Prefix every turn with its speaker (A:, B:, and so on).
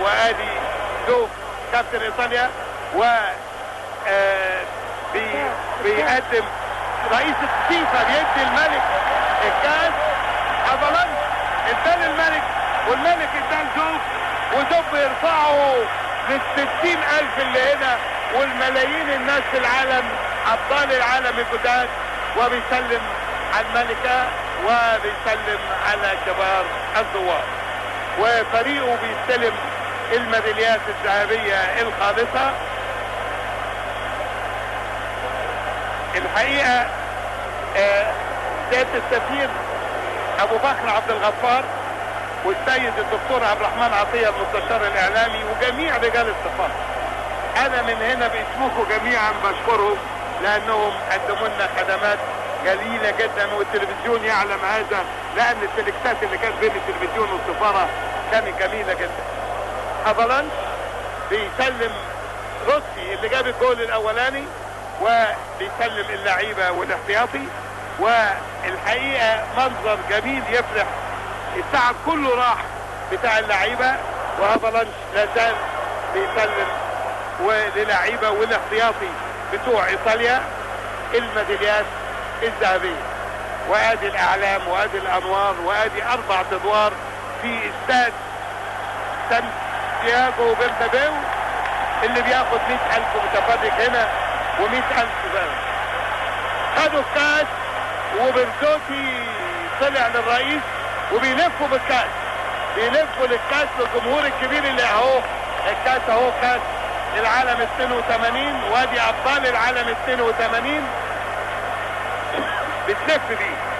A: وادي زوف كابتن ايطاليا و آه، بي بيقدم رئيس الفيفا بيدي الملك الكاس افالانش ادى الملك والملك ادى زوف وزوف بيرفعه للستين الف اللي هنا والملايين الناس في العالم ابطال العالم الجداد وبيسلم على الملكة وبيسلم على كبار الزوار وفريقه بيستلم الميداليات الذهبية الخالصة الحقيقة آه، سيادة السفير أبو بكر عبد الغفار والسيد الدكتور عبد الرحمن عطية المستشار الإعلامي وجميع رجال السفارة أنا من هنا باسمكم جميعا بشكرهم لأنهم قدموا لنا خدمات جليلة جدا والتلفزيون يعلم هذا لأن التلكسات اللي كانت بين التلفزيون والسفارة كانت جميلة جدا افالانش بيسلم روسي اللي جاب الجول الاولاني وبيسلم اللعيبه والاحتياطي والحقيقه منظر جميل يفرح التعب كله راح بتاع اللعيبه وافالانش لا زال بيسلم وللعيبه والاحتياطي بتوع ايطاليا الميداليات الذهبيه وادي الاعلام وادي الانوار وادي اربع ادوار في استاد سانتياغو برنابيو اللي بياخد 100000 متفرج هنا و100000 بقى خدوا الكاس وبرزوتي طلع للرئيس وبيلفوا بالكاس بيلفوا للكاس للجمهور الكبير اللي اهو الكاس اهو كاس العالم 82 وادي ابطال العالم 82 بتلف بيه